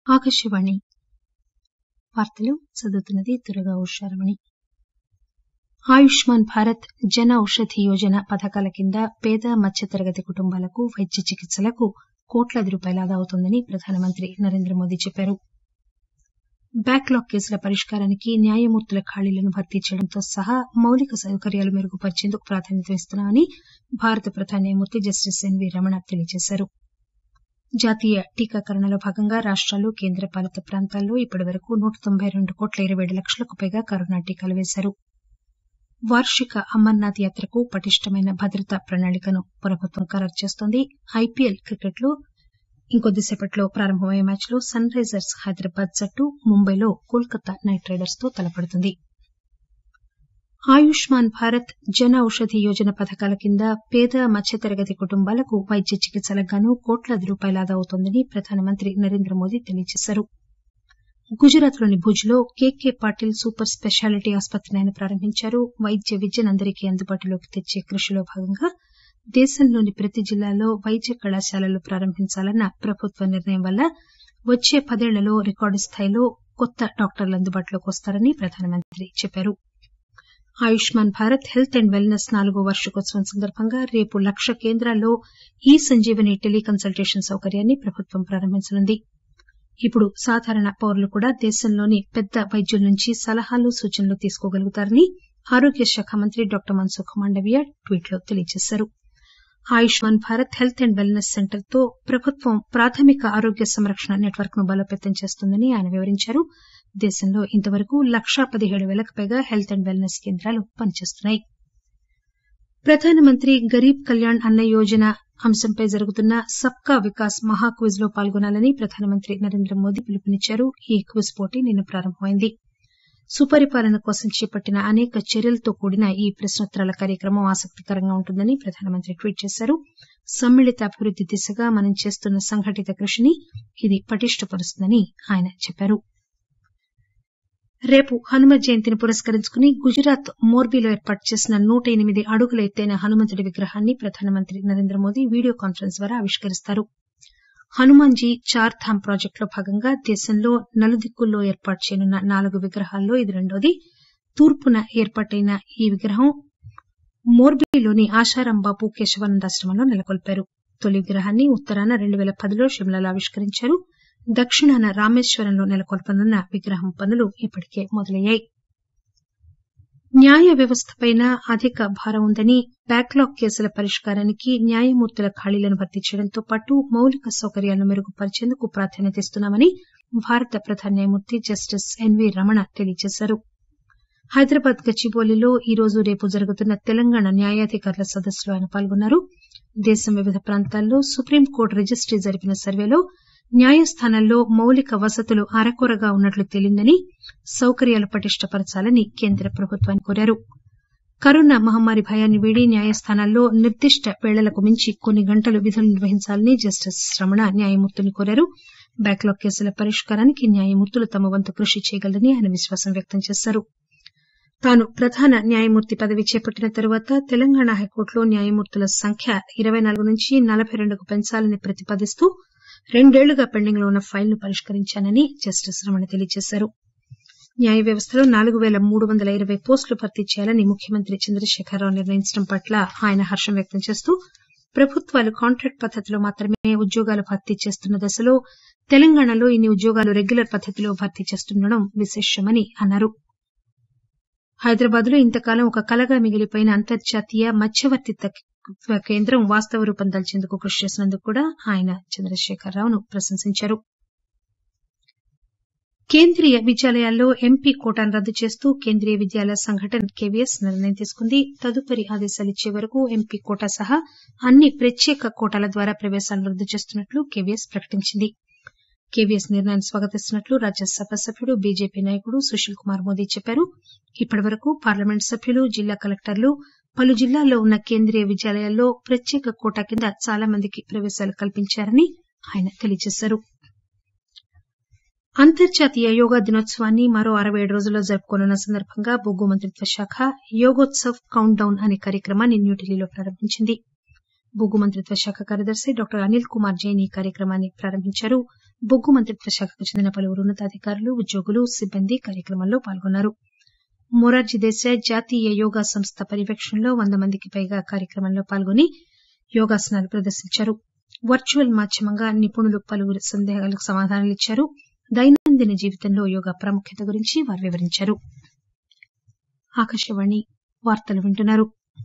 ఆకాశవాణి వార్తలు చదువుతున్నది దుర్గా ఉషారమణి ఆయుష్మాన్ భారత్ జన ఔషధి యోజన పథకాల కింద పేద మధ్యతరగతి కుటుంబాలకు వైద్య చికిత్సలకు కోట్లాది రూపాయల ఆదా అవుతోందని ప్రధానమంత్రి నరేంద్ర మోదీ చెప్పారు బ్యాక్ లాగ్ కేసుల పరిష్కారానికి న్యాయమూర్తుల ఖాళీలను భర్తీ చేయడంతో సహా మౌలిక సౌకర్యాలు మెరుగుపరిచేందుకు ప్రాధాన్యత ఇస్తున్నామని భారత ప్రధాన న్యాయమూర్తి జస్టిస్ ఎన్వీ రమణ తెలియజేశారు జాతీయ టీకాకరణలో భాగంగా రాష్టాలు కేంద్ర పాలిత ప్రాంతాల్లో ఇప్పటివరకు నూట తొంభై రెండు కోట్ల ఇరవై ఏడు లక్షలకు పైగా కరోనా టీకాలు వేశారు వార్షిక అమర్నాథ్ యాత్రకు పటిష్టమైన భద్రతా ప్రణాళికను ప్రభుత్వం ఖరారు చేస్తోంది ఐపీఎల్ క్రికెట్ లో ఇంకొద్దిసేపట్లో ప్రారంభమయ్యే మ్యాచ్ లో సన్ రైజర్స్ హైదరాబాద్ జట్టు ముంబైలో కోల్కతా నైట్ రైడర్స్ తో తలపడుతుంది ఆయుష్మాన్ భారత్ జన ఔషధి యోజన పథకాల కింద పేద మధ్యతరగతి కుటుంబాలకు వైద్య చికిత్సలకు గాను కోట్లాది రూపాయల ఆదా అవుతోందని ప్రధానమంత్రి నరేంద్ర మోదీ తెలియజేశారు గుజరాత్ లోని భుజ్ లో కేకే పాటిల్ సూపర్ స్పెషాలిటీ ఆసుపత్రిని ఆయన ప్రారంభించారు వైద్య విద్యను అందరికీ అందుబాటులోకి తెచ్చే కృషిలో భాగంగా దేశంలోని ప్రతి జిల్లాలో వైద్య కళాశాలలు ప్రారంభించాలన్న ప్రభుత్వ నిర్ణయం వల్ల వచ్చే పదేళ్లలో రికార్డు స్థాయిలో కొత్త డాక్టర్లు అందుబాటులోకి వస్తారని ప్రధానమంత్రి చెప్పారు Ayushman Bharat health and wellness నాలుగో వార్షికోత్సవం సందర్భంగా రేపు లక్ష కేంద్రాల్లో ఈ సంజీవని టెలికన్సల్టేషన్ సౌకర్యాన్ని ప్రభుత్వం ప్రారంభించనుంది ఇప్పుడు సాధారణ పౌరులు కూడా దేశంలోని పెద్ద వైద్యుల నుంచి సలహాలు సూచనలు తీసుకోగలుగుతారని ఆరోగ్య శాఖ మంత్రి డాక్టర్ మన్సుఖ్ మాండవీయ ట్వీట్ లో తెలియజేశారు Ayushman Bharat health and wellness centre తో ప్రభుత్వం ప్రాథమిక ఆరోగ్య సంరక్షణ నెట్వర్క్ ను బలోపేతం చేస్తుందని ఆయన వివరించారు దేశంలో ఇంతవరకు లక్షా పదిహేడు పేలకు పైగా హెల్త్ అండ్ వెల్నెస్ కేంద్రాలు పనిచేస్తున్నాయి ప్రధానమంత్రి గరీబ్ కళ్యాణ్ అన్న యోజన అంశంపై జరుగుతున్న సబ్కా వికాస్ మహా క్విజ్ లో పాల్గొనాలని ప్రధానమంత్రి నరేంద్ర మోదీ పిలుపునిచ్చారు ఈ క్విజ్ పోటీ నిన్న ప్రారంభమైంది సుపరిపాలన కోసం చేపట్టిన అనేక చర్యలతో కూడిన ఈ ప్రశ్నోత్తరాల కార్యక్రమం ఆసక్తికరంగా ఉంటుందని ప్రధానమంత్రి ట్వీట్ చేశారు సమ్మిళిత అభివృద్ది దిశగా మనం చేస్తున్న సంఘటిత కృషిని ఇది పటిష్టపరుస్తుందని ఆయన చెప్పారు రేపు హనుమ జయంతిని పురస్కరించుకుని గుజరాత్ మోర్బీలో ఏర్పాటు చేసిన నూట ఎనిమిది అడుగుల ఎత్తైన హనుమంతుడి విగ్రహాన్ని ప్రధానమంత్రి నరేంద్ర మోదీ వీడియో కాన్పరెన్స్ ద్వారా ఆవిష్కరిస్తారు హనుమాన్జీ చార్ ధామ్ ప్రాజెక్టులో భాగంగా దేశంలో నలుదిక్కుల్లో ఏర్పాటు చేయనున్న నాలుగు విగ్రహాల్లో ఇది రెండోది తూర్పున ఏర్పాటైన ఈ విగ్రహం మోర్బీలోని ఆశారాంబాపు కేశవానందాశ్రమంలో నెలకొల్పారు తొలి విగ్రహాన్ని ఉత్తరాన రెండు పేల పదిలో షిమ్లాలో ఆవిష్కరించారు దక్షిణాన రామేశ్వరంలో నెలకొల్పనున్న విగ్రహం పనులు ఇప్పటికే మొదలయ్యాయి న్యాయ వ్యవస్థపై అధిక భారం ఉందని బ్యాక్లాగ్ కేసుల పరిష్కారానికి న్యాయమూర్తుల ఖాళీలను భర్తీ చేయడంతో పాటు మౌలిక సౌకర్యాలను మెరుగుపరిచేందుకు ప్రాధాన్యత ఇస్తున్నామని భారత ప్రధాన న్యాయమూర్తి జస్టిస్ ఎన్వీ రమణ తెలియజేశారు హైదరాబాద్ గచ్చిబౌలిలో ఈరోజు రేపు జరుగుతున్న తెలంగాణ న్యాయాధికారుల సదస్సులో ఆయన పాల్గొన్నారు దేశం వివిధ ప్రాంతాల్లో సుప్రీంకోర్టు రిజిస్టీ జరిపిన సర్వేలో న్యాయస్థానాల్లో మౌలిక వసతులు అరకొరగా ఉన్నట్లు తేలిందని సౌకర్యాలు పటిష్టపరచాలని కేంద్ర ప్రభుత్వాన్ని కోరారు కరోనా మహమ్మారి భయాన్ని వీడి న్యాయస్థానాల్లో నిర్దిష్ట పేళలకు మించి కొన్ని గంటలు విధులు నిర్వహించాలని జస్టిస్ రమణ న్యాయమూర్తులను కోరారు బ్యాక్లాగ్ కేసుల పరిష్కారానికి న్యాయమూర్తులు తమ వంతు కృషి చేయగలరని ఆయన విశ్వాసం వ్యక్తం చేశారు తాను ప్రధాన న్యాయమూర్తి పదవి చేపట్టిన తరువాత తెలంగాణ హైకోర్టులో న్యాయమూర్తుల సంఖ్య ఇరవై నాలుగు నుంచి నలబై రెండుకు పెంచాలని ప్రతిపాదిస్తూ రెండేళ్లుగా పెండింగ్ లో ఉన్న ఫైల్ ను పరిష్కరించానని జస్టిస్ రమణ తెలియజేశారు న్యాయ వ్యవస్థలో నాలుగు పేల మూడు వందల ఇరవై పోస్టులు భర్తీ చేయాలని ముఖ్యమంత్రి చంద్రశేఖరరావు నిర్ణయించడం పట్ల ఆయన హర్షం వ్యక్తం చేస్తూ ప్రభుత్వాలు కాంట్రాక్ట్ పద్దతిలో మాత్రమే ఉద్యోగాలు భర్తీ చేస్తున్న దశలో తెలంగాణలో ఇన్ని ఉద్యోగాలు రెగ్యులర్ పద్దతిలో భర్తీ చేస్తుండడం విశేషమని అన్నారు హైదరాబాద్ లో ఇంతకాలం ఒక కలగా మిగిలిపోయిన అంతర్జాతీయ మధ్యవర్తిత్వ కేంద్రం వాస్తవ రూపం దాల్చేందుకు కృషి చేసినందుకు కూడా ఆయన చంద్రశేఖరరావును ప్రశంసించారు కేంద్రీయ విద్యాలయాల్లో ఎంపీ కోటాను రద్దు చేస్తూ కేంద్రీయ విద్యాలయ సంఘటన కేవీఎస్ నిర్ణయం తీసుకుంది తదుపరి ఆదేశాలు ఇచ్చే వరకు ఎంపీ కోటా సహా అన్ని ప్రత్యేక కోటాల ద్వారా ప్రవేశాలను రద్దు చేస్తున్నట్లు కేవీఎస్ ప్రకటించింది కేవీఎస్ నిర్ణయాన్ని స్వాగతిస్తున్నట్లు రాజ్యసభ సభ్యుడు బీజేపీ నాయకుడు సుశీల్ కుమార్ మోదీ చెప్పారు ఇప్పటివరకు పార్లమెంట్ సభ్యులు జిల్లా కలెక్టర్లు పలు జిల్లాల్లో ఉన్న కేంద్రీయ విద్యాలయాల్లో ప్రత్యేక కోటా కింద చాలా మందికి ప్రవేశాలు కల్పించారని ఆయన తెలియజేశారు అంతర్జాతీయ యోగా దినోత్సవాన్ని మరో అరవై ఏడు రోజుల్లో జరుపుకోనున్న సందర్భంగా బొగ్గు మంత్రిత్వ శాఖ యోగోత్సవ్ కౌంట్ డౌన్ అనే కార్యక్రమాన్ని న్యూఢిల్లీలో ప్రారంభించింది బొగ్గు మంత్రిత్వ శాఖ కార్యదర్శి డాక్టర్ అనిల్ కుమార్ జైన్ ఈ కార్యక్రమాన్ని ప్రారంభించారు బొగ్గు మంత్రిత్వ శాఖకు చెందిన పలువురు ఉన్నతాధికారులు ఉద్యోగులు సిబ్బంది కార్యక్రమంలో పాల్గొన్నారు మొరార్జీ దేశాయ్ జాతీయ యోగా సంస్థ పర్యవేక్షణలో వంద మందికి పైగా కార్యక్రమంలో పాల్గొని యోగాసనాలు ప్రదర్శించారు వర్చువల్ మాధ్యమంగా నిపుణులు పలువురు సందేహాలకు సమాధానాలిచ్చారు దైనందిన జీవితంలో యోగా ప్రాముఖ్యత గురించి వారు వివరించారు ఆకాశవాణి వార్తలు వింటున్నారు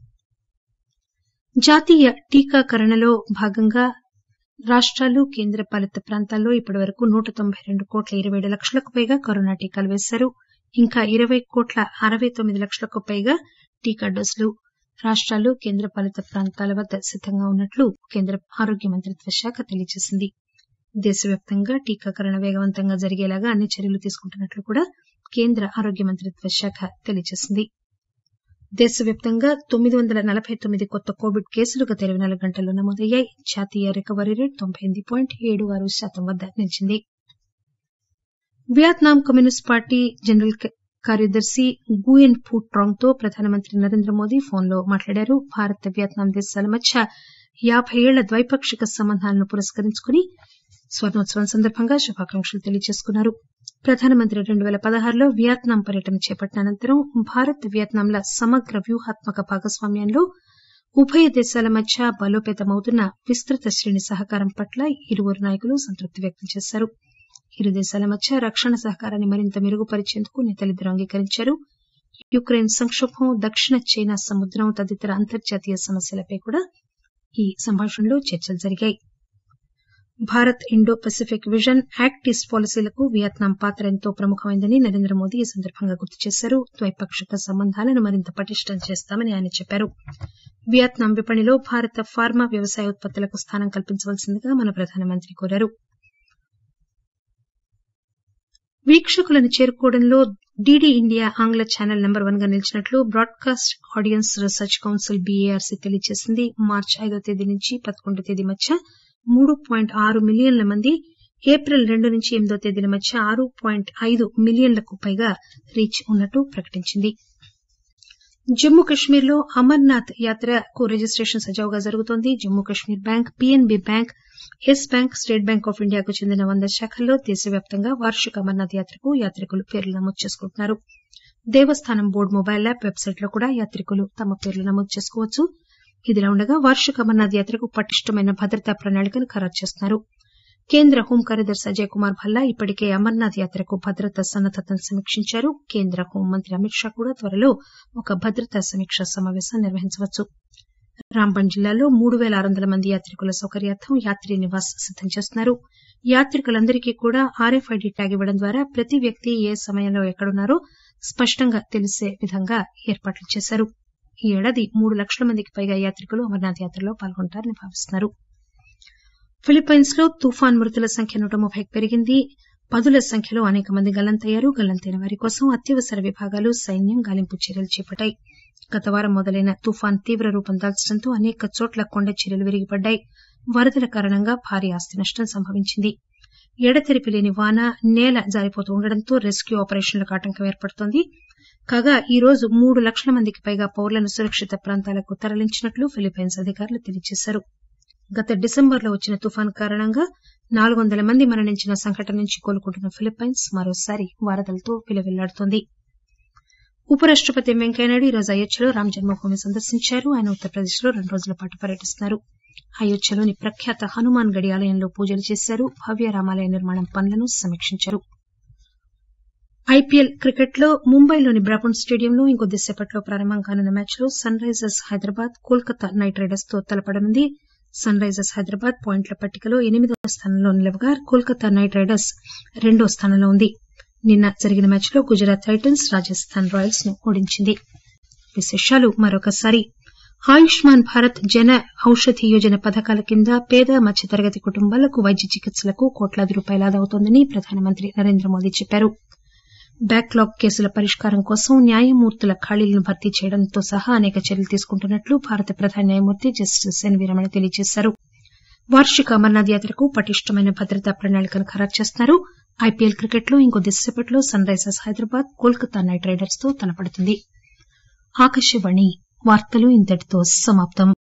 జాతీయ టీకాకరణలో భాగంగా రాష్టాలు కేంద్ర పాలిత ప్రాంతాల్లో ఇప్పటివరకు నూట తొంభై రెండు కోట్ల ఇరవై ఏడు లక్షలకు పైగా కరోనా టీకాలు వేశారు ఇంకా ఇరవై కోట్ల అరవై తొమ్మిది లక్షలకు పైగా టీకా డోసులు రాష్టాలు కేంద్ర పాలిత ప్రాంతాల వద్ద సిద్దంగా ఉన్నట్లు కేంద్ర ఆరోగ్య మంత్రిత్వ శాఖ తెలియజేసింది దేశవ్యాప్తంగా టీకాకరణ వేగవంతంగా జరిగేలాగా అన్ని చర్యలు తీసుకుంటున్నట్లు కూడా కేంద్ర ఆరోగ్య మంత్రిత్వ శాఖ తెలియజేసింది దేశవ్యాప్తంగా తొమ్మిది వందల నలబై తొమ్మిది కొత్త కోవిడ్ కేసులు గత ఇరవై నాలుగు గంటల్లో నమోదయ్యాయి జాతీయ రికవరీ రేటు తొంభై ఎనిమిది పాయింట్ ఏడు ఆరు శాతం వద్ద నిలిచింది వియత్నాం కమ్యూనిస్ట్ పార్టీ జనరల్ కార్యదర్శి గుయెన్ ఫూ ట్రాంగ్ తో ప్రధానమంత్రి నరేంద్ర మోదీ ఫోన్లో మాట్లాడారు భారత్ వియత్నాం దేశాల మధ్య యాబై ఏళ్ల ద్వైపాక్షిక సంబంధాలను పురస్కరించుకుని స్వర్ణోత్సవం సందర్భంగా శుభాకాంక్షలు తెలియజేసుకున్నారు ప్రధానమంత్రి రెండు పేల పదహారులో వియత్నాం పర్యటన చేపట్టిన అనంతరం భారత్ వియత్నాంల సమగ్ర వ్యూహాత్మక భాగస్వామ్యంలో ఉభయ దేశాల మధ్య బలోపేతమవుతున్న విస్తృత శ్రేణి సహకారం పట్ల ఇరువురు నాయకులు సంతృప్తి వ్యక్తం చేశారు ఇరు దేశాల మధ్య రక్షణ సహకారాన్ని మరింత మెరుగుపరిచేందుకు నేతలిద్దరూ అంగీకరించారు యుక్రెయిన్ సంక్షోభం దక్షిణ చైనా సముద్రం తదితర అంతర్జాతీయ సమస్యలపై కూడా ఈ సంభాషణలో చర్చలు జరిగాయి Bharat Indo Pacific vision act east పాలసీలకు వియత్నాం పాత్ర ఎంతో ప్రముఖమైందని నరేంద్ర మోదీ ఈ సందర్భంగా గుర్తు చేశారు ద్వైపాక్షిక సంబంధాలను మరింత పటిష్టం చేస్తామని ఆయన చెప్పారు వియత్నాం విపణిలో భారత ఫార్మా వ్యవసాయ ఉత్పత్తులకు స్థానం కల్పించవలసిందిగా మన ప్రధానమంత్రి కోరారు వీక్షకులను చేరుకోవడంలో డీడీ ఇండియా ఆంగ్ల ఛానల్ నెంబర్ వన్ గా నిలిచినట్లు broadcast audience research council BARC తెలియజేసింది మార్చి ఐదో తేదీ నుంచి పదకొండో తేదీ మధ్య మూడు పాయింట్ ఆరు మిలియన్ల మంది ఏప్రిల్ రెండు నుంచి ఎనిమిదో తేదీల మధ్య ఆరు పాయింట్ ఐదు మిలియన్లకు పైగా రీచ్ ఉన్నట్లు ప్రకటించింది జమ్మూ కశ్మీర్ లో అమర్నాథ్ యాత్రకు రిజిస్టేషన్ సజావుగా జరుగుతోంది Jammu Kashmir bank PNB bank yes bank state bank of ఇండియాకు చెందిన వంద శాఖల్లో దేశవ్యాప్తంగా వార్షిక అమర్నాథ్ యాత్రకు యాత్రికులు పేర్లు నమోదు చేసుకుంటున్నారు దేవస్థానం బోర్డు మొబైల్ యాప్ వెబ్సైట్ లో కూడా యాత్రికులు తమ పేర్లు నమోదు చేసుకోవచ్చు ఇదిలా ఉండగా వార్షిక అమర్నాథ్ యాత్రకు పటిష్టమైన భద్రతా ప్రణాళికను ఖరారు చేస్తున్నారు కేంద్ర హోం కార్యదర్శి అజయ్ కుమార్ భల్లా ఇప్పటికే అమర్నాథ్ యాత్రకు భద్రతా సన్నద్దతను సమీక్షించారు కేంద్ర హోంమంత్రి అమిత్ షా కూడా త్వరలో ఒక భద్రతా సమీక్షా సమావేశం నిర్వహించవచ్చు రాంబన్ జిల్లాలో మూడు పేల ఆరు వందల మంది యాత్రికుల సౌకర్యార్థం యాత్రీ నివాస్ సిద్దం చేస్తున్నారు యాత్రికులందరికీ కూడా ఆర్ఎఫ్ఐడి ట్యాగ్ ఇవ్వడం ద్వారా ప్రతి వ్యక్తి ఏ సమయంలో ఎక్కడున్నారో స్పష్టంగా తెలిసే విధంగా ఏర్పాట్లు చేశారు ఈ ఏడాది మూడు లక్షల మందికి పైగా యాత్రికులు అమర్నాథ్ యాత్రలో పాల్గొంటారని భావిస్తున్నారు ఫిలిప్పైన్స్ లో తుఫాన్ మృతుల సంఖ్య నూట ముప్పైకి పెరిగింది పదుల సంఖ్యలో అనేక మంది గల్లంతయ్యారు గల్లంతైన వారి కోసం అత్యవసర విభాగాలు సైన్యం గాలింపు చర్యలు చేపట్టాయి గత వారం మొదలైన తుఫాన్ తీవ్ర రూపం దాల్చడంతో అనేక చోట్ల కొండ చర్యలు విరిగిపడ్డాయి వరదల కారణంగా భారీ ఆస్తి నష్టం సంభవించింది ఎడతెరిపి లేని వాన నేల జారిపోతూ ఉండడంతో రెస్క్యూ ఆపరేషన్లకు ఆటంకం ఏర్పడుతోంది కాగా ఈ రోజు మూడు లక్షల మందికి పైగా పౌరులను సురక్షిత ప్రాంతాలకు తరలించినట్లు ఫిలిప్పైన్స్ అధికారులు తెలియజేశారు గత డిసెంబర్లో వచ్చిన తుఫాన్ కారణంగా నాలుగు వందల మంది మరణించిన సంఘటన నుంచి కోలుకుంటున్న ఫిలిప్పైన్స్ మరోసారి వరదలతో విలవిల్లాడుతోంది ఉపరాష్టపతి వెంకయ్యనాయుడు ఈరోజు అయోధ్యలో రామ్ జన్మభూమి సందర్శించారు ఆయన ఉత్తరప్రదేశ్ లో రెండు రోజుల పాటు పర్యటిస్తున్నారు అయోధ్యలోని ప్రఖ్యాత హనుమాన్ గడి ఆలయంలో పూజలు చేశారు భవ్య రామాలయ నిర్మాణం పనులను సమీక్షించారు ఐపీఎల్ క్రికెట్ లో ముంబైలోని బ్రాబోన్ స్టేడియంలో ఇంకొద్దిసేపట్లో ప్రారంభం కానున్న మ్యాచ్ లో Sunrisers Hyderabad Kolkata Knight Riders తో తలపడనుంది సన్ రైజర్స్ హైదరాబాద్ పాయింట్ల పట్టికలో ఎనిమిదవ స్థానంలో నిలవగా కోల్కతా నైట్ రైడర్స్ రెండో స్థానంలో ఉంది నిన్న జరిగిన మ్యాచ్ లో గుజరాత్ టైటన్స్ రాజస్థాన్ రాయల్స్ ను ఓడించింది విశేషాలు మరొకసారి ఆయుష్మాన్ భారత్ జన ఔషధి యోజన పథకాల కింద పేద మధ్యతరగతి కుటుంబాలకు వైద్య చికిత్సలకు కోట్లాది రూపాయలు ఆదా అవుతోందని ప్రధానమంత్రి నరేంద్ర మోదీ చెప్పారు బ్యాక్లాగ్ కేసుల పరిష్కారం కోసం న్యాయమూర్తుల ఖాళీలను భర్తీ చేయడంతో సహా అనేక చర్యలు తీసుకుంటున్నట్లు భారత ప్రధాన న్యాయమూర్తి జస్టిస్ ఎన్వీ రమణ తెలియజేశారు వార్షిక అమర్నాథ్ యాత్రకు పటిష్టమైన భద్రతా ప్రణాళికను ఖరారు చేస్తున్నారు ఐపీఎల్ క్రికెట్ లో ఇంకొద్దిసేపట్లో Sunrisers Hyderabad Kolkata Knight Riders తో తలపడుతుంది ఆకాశవాణి వార్తలు ఇంతటితో సమాప్తం